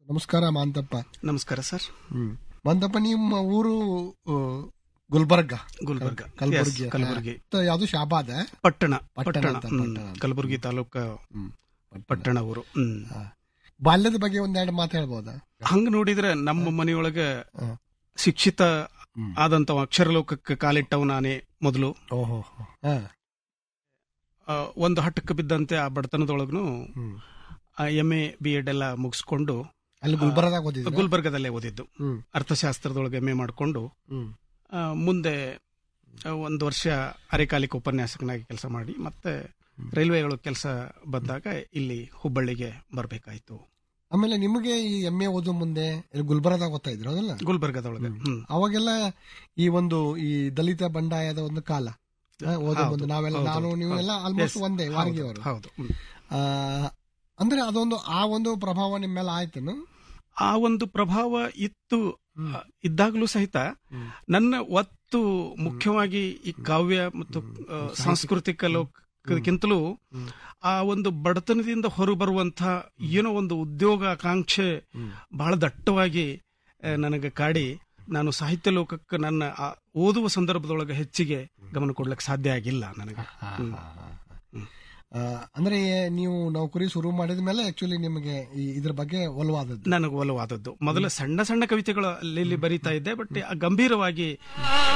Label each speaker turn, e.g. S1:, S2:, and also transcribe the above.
S1: ನಮಸ್ಕಾರ ಮಾಂತಪ್ಪ
S2: ನಮಸ್ಕಾರ ಸರ್
S1: ಹ್ಮ್ ಮಾಂತಪ್ಪ ನಿಮ್ಮ ಊರು ಆ, ಗುಲ್ಬರ್ಗ
S2: ಗುಲ್ಬರ್ಗ
S1: ಕಲಬುರ್ಗಿ
S2: Yes, ಕಲಬುರ್ಗಿ
S1: ಮತ್ತೆ ಯಾವ್ದು ಶಾಬಾದ
S2: ಪಟ್ಟಣ
S1: ಪಟ್ಟಣ
S2: ಪಟ್ಟಣ
S1: ಅಂತ,
S2: ಹ್ಮ್.
S1: ಪಟ್ಟಣ ಅಂತ.
S2: ಕಲಬುರ್ಗಿ ತಾಲೂಕ
S1: ಹ್ಮ್.
S2: ಪಟ್ಟಣ ಊರು ಹ್ಮ್
S1: ಆ. ಬಾಲ್ಯದ ಬಗ್ಗೆ ಒಂದೆರಡು ಮಾತು ಹೇಳ್ಬೋದಾ
S2: ಹಂಗ ನೋಡಿದ್ರೆ ನಮ್ಮ ಮನೆಯೊಳಗ
S1: ಆ.
S2: ಶಿಕ್ಷಿತ
S1: ಹ್ಮ್.
S2: ಆದಂತ ಅಕ್ಷರ ಲೋಕಕ್ಕೆ ಕಾಲಿಟ್ಟವ್ ನಾನೇ ಮೊದಲು
S1: ಓಹೋ ಹಾ
S2: ಆ, ಒಂದು ಹಟ್ಟಕ್ಕೆ ಬಿದ್ದಂತೆ ಆ ಬಡತನದೊಳಗೂ
S1: ಹ್ಮ್.
S2: ಎಂ ಎ ಬಿ ಎಡ್ ಎಲ್ಲ ಮುಗಿಸ್ಕೊಂಡು
S1: ಅಲ್ಲಿ ಗುಲ್ಬರ್ಗದಾಗ ಓದಿದ್ರು
S2: ಗುಲ್ಬರ್ಗದಲ್ಲೇ ಓದಿದ್ದು
S1: ಹ್ಮ್
S2: ಅರ್ಥಶಾಸ್ತ್ರದೊಳಗೆ ಎಂ ಎ ಮಾಡಿಕೊಂಡು
S1: ಹ್ಮ್
S2: ಮುಂದೆ ಆ, ಒಂದು ವರ್ಷ ಅರೆಕಾಲಿಕ ಉಪನ್ಯಾಸಕನಾಗಿ ಕೆಲಸ ಮಾಡಿ ಮತ್ತೆ ರೈಲ್ವೆಗಳು ಕೆಲಸ ಬಂದಾಗ ಇಲ್ಲಿ ಹುಬ್ಬಳ್ಳಿಗೆ ಬರಬೇಕಾಯ್ತು
S1: ಆಮೇಲೆ ನಿಮಗೆ ಈ ಎಮ್ ಎ ಓದೋ ಮುಂದೆ ಇಲ್ಲಿ ಗುಲ್ಬರ್ಗದಾಗ ಓದ್ತಾ ಇದ್ರು ಅದಲ್ಲ
S2: ಗುಲ್ಬರ್ಗದೊಳಗೆ ಹ್ಮ್
S1: ಅವಾಗೆಲ್ಲ ಈ ಒಂದು ಈ ದಲಿತ ಬಂಡಾಯದ ಒಂದು ಕಾಲ ಆ, ಓದೋ
S2: ಹೌದು,
S1: ಮುಂದೆ ನಾವೆಲ್ಲ
S2: ಹೌದು,
S1: ನಾನು
S2: ಹೌದು.
S1: ನೀವೆಲ್ಲ ಆಲ್ಮೋಸ್ಟ್
S2: Yes,
S1: ಒಂದೇ
S2: ಹೌದು,
S1: ವಾರಗಿಯವರು
S2: ಹೌದು ಹ್ಮ್.
S1: ಆ, ಅಂದ್ರೆ ಅದೊಂದು ಆ ಒಂದು ಪ್ರಭಾವ ನಿಮ್ಮ ಮೇಲೆ ಆಯ್ತನು
S2: ಆ ಒಂದು ಪ್ರಭಾವ ಇತ್ತು
S1: ಹ್ಮ್.
S2: ಆ, ಇದ್ದಾಗಲೂ ಸಹಿತ
S1: ಹ್ಮ್.
S2: ನನ್ನ ಒತ್ತು ಮುಖ್ಯವಾಗಿ ಈ ಕಾವ್ಯ ಮತ್ತು ಆ, ಸಾಂಸ್ಕೃತಿಕ ಲೋಕಕ್ಕಿಂತಲೂ
S1: ಹ್ಮ್.
S2: ಆ ಒಂದು ಬಡತನದಿಂದ ಹೊರಬರುವಂತ ಏನೋ ಒಂದು ಉದ್ಯೋಗ ಆಕಾಂಕ್ಷೆ
S1: ಹ್ಮ್.
S2: ಬಹಳ ದಟ್ಟವಾಗಿ ಆ, ನನಗೆ ಕಾಡಿ ನಾನು ಸಾಹಿತ್ಯ ಲೋಕಕ್ಕೆ ನನ್ನ ಆ ಓದುವ ಸಂದರ್ಭದೊಳಗೆ ಹೆಚ್ಚಿಗೆ ಗಮನ ಕೊಡ್ಲಿಕ್ಕೆ ಸಾಧ್ಯ ಆಗಿಲ್ಲ ನನಗೆ ಹ್ಮ್.
S1: ಆ, ಅಂದ್ರೆ ನೀವು ನೌಕರಿ ಶುರು ಮಾಡಿದ ಮೇಲೆ ಆಕ್ಚುಲಿ ನಿಮಗೆ ಈ ಇದ್ರ ಬಗ್ಗೆ ಒಲವಾದದ್ದು
S2: ನನಗೆ ಒಲವಾದದ್ದು ಮೊದಲು ಸಣ್ಣ ಸಣ್ಣ ಕವಿತೆಗಳು ಅಲ್ಲಿ ಇಲ್ಲಿ ಬರೀತಾ ಇದ್ದೆ ಬಟ್ ಗಂಭೀರವಾಗಿ